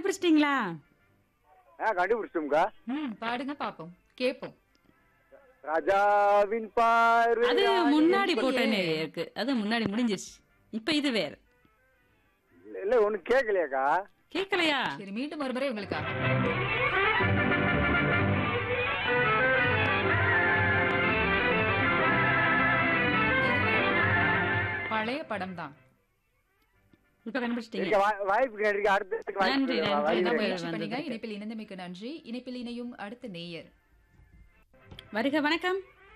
கண்டுபிடிச்சிட்டீங்களா ஆ கண்டுபிடிச்சிட்டோம்க்கா ம் பாடுங்க பாப்போம் கேப்போம் ராஜாவின் பார்வை அது முன்னாடி இல்லையே. போட்டனே இருக்கு அது முன்னாடி முடிஞ்சிருச்சு இப்ப இது வேற இல்ல, இல்ல ஒண்ணு கேட்கலையாக்கா கேட்கலையா சரி மீண்டும் ஒரு முறை உங்களுக்கா பழைய படம் தான் இப்ப கண்டுபிடிச்சிட்டீங்க இருக்க வா- வாய்ப்பு கிடைக்க அடுத்த நன்றி, நன்றி. வாய்ப்பு நம்ம முயற்சி வந்ததுக்கு. பண்ணீங்க இணைப்பில் இணைந்தமைக்கு நன்றி இணைப்பில் இணையும் அடுத்த நேயர் வருக வணக்கம்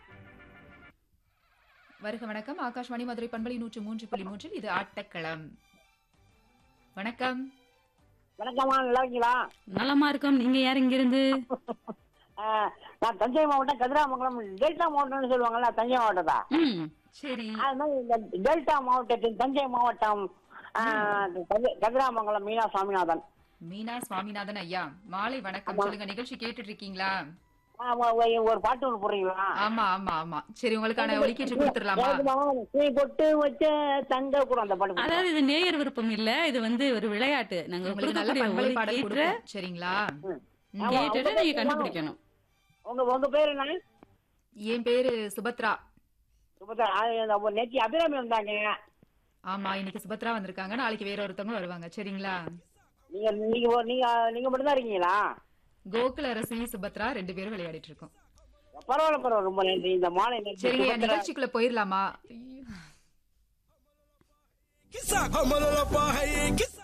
வருக வணக்கம் ஆகாஷ்வாணி மதுரை பண்பலை நூற்று மூன்று புள்ளி மூன்றில் இது ஆட்டக்களம் வணக்கம் வணக்கம்மா நல்லா இருக்கீங்களா நலமா இருக்கோம் நீங்க யார் இங்க இருந்து ஆ, நான் தஞ்சை மாவட்டம் கதிராமங்கலம் டெல்டா மாவட்டம்னு சொல்லுவாங்கல்ல தஞ்சை மாவட்டத்தா ம் சரி அது மாதிரி இந்த டெல்டா மாவட்டத்தின் தஞ்சை மாவட்டம் ஆ, கதி- கதிராமங்கலம் மீனா சுவாமிநாதன் மீனா சுவாமிநாதன் ஐயா மாலை வணக்கம் சொல்லுங்க நிகழ்ச்சி கேட்டுட்டு இருக்கீங்களா ஆ, ஒ- ஒ- ஒரு பாட்டு ஒன்று போடுறீங்களா ஆமா ஆமா ஆமா சரி உங்களுக்கான ஒலிக்கீற்று கொடுத்துடலாமா கேக்குதா? நீ பொட்டு வச்ச தங்க கூட அந்த பாட்டு போடுங்க. அதாவது இது நேயர் விருப்பம் இல்ல இது வந்து ஒரு விளையாட்டு நாங்க உங்களுக்கு நல்ல கொடுக்கக்கூடிய பண்பலை ஒலி பாடல் கீற்ற கொடுப்போம் சரிங்களா ம். ம். ஆமா. கேட்டுட்டு நீங்க கண்டுபிடிக்கணும் உங்க உங்க பேரு என்ன என் பேரு சுபத்ரா சுபத்ரா, ஆ, இந்த ஒரு நேத்தி அபிராமி வந்தாங்க ஆமா இன்னைக்கு சுபத்ரா வந்திருக்காங்க நாளைக்கு வேற ஒருத்தவங்க வருவாங்க சரிங்களா நீங்க நீங்க ஒரு- நீங்க நீங்க மட்டும் தான் இருக்கீங்களா கோகுல அரசி சுபத்ரா ரெண்டு பேரும் விளையாடிட்டு இருக்கோம் பரவாயில்ல பரவாயில்ல ரொம்ப நன்றி இந்த மாலை நேரத்துல சரிங்க சுபத்ரா- நிகழ்ச்சிக்குள்ள போயிடலாமா Kisa kamalala pahaye kisa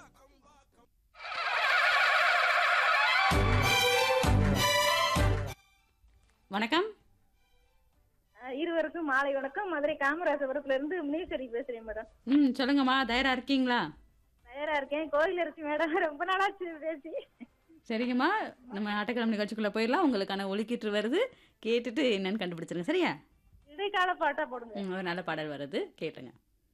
வணக்கம் அஹ் இருவருக்கும் மாலை வணக்கம் மதுரை காமராஜபுரத்துல இருந்து முனீஸ்வரி பேசுறேன் மேடம் ம் சொல்லுங்கம்மா தயாரா இருக்கீங்களா தயாரா இருக்கேன் கோயில் இருக்கு மேடம் ரொம்ப நாளாச்சு பேசி சரிங்கம்மா நம்ம ஆட்டக்கிழமை நிகழ்ச்சிக்குள்ள போயிடலாம் உங்களுக்கான ஒலிக்கீற்று வருது கேட்டுட்டு என்னன்னு கண்டுபிடிச்சிருங்க சரியா இடைக்கால பாட்டா போடுங்க ம், ஒரு நல்ல பாடல் வருது கேட்டுங்க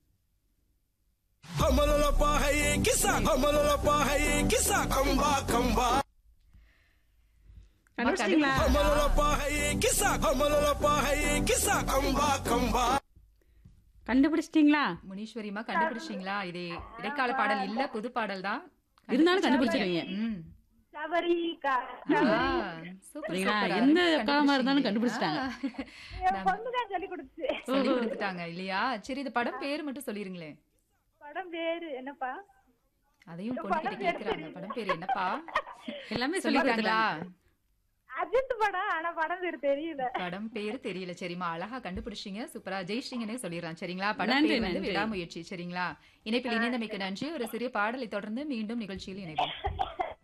kamalala pahaye kisa kamalala pahaye kisa kamba kamba கண்டுபிடிச்சிங்களா kamalala pahaye kisa kamalala pahaye kisa kamba kamba கண்டுபிடிச்சிட்டீங்களா முனீஸ்வரிமா கண்டுபிடிச்சிங்களா இது இடைக்கால பாடல் இல்ல புது பாடல் தான் இருந்தாலும் கண்டுபிடிச்சிருவீங்க ம் சபரி கா- ஆ, சூப்பர், சரிங்களா? சூப்பர். எந்த அருமையா காலமா இருந்தாலும் கண்டுபிடிச்சிட்டீங்க. என் பொண்ணுதான் சொல்லி கொடுத்துச்சு ஆ, சொல்லி கொடுத்துட்டாங்க இல்லையா சரி இந்த படம் பேர் மட்டும் சொல்லிருங்களேன் படம் பேரு என்னப்பா அதையும் பொண்ணுகிட்ட கேக்குறாங்க படம் பேர் என்னப்பா எல்லாமே சொல்லி சொல்லிட்டாங்களா அஜித் படம் ஆனா படம் பேரு தெரியல படம் பேரு தெரியல சரிம்மா அழகா கண்டுபிடிச்சீங்க சூப்பரா ஜெயிச்சிங்கன்னே சொல்லிடலாம் சரிங்களா படம் நன்றி, பேர் வந்து நன்றி. விடாமுயற்சி சரிங்களா இணைப்பில் இணைந்தமைக்கு நன்றி ஒரு சிறிய பாடலை தொடர்ந்து மீண்டும் நிகழ்ச்சியில் இணைவோம்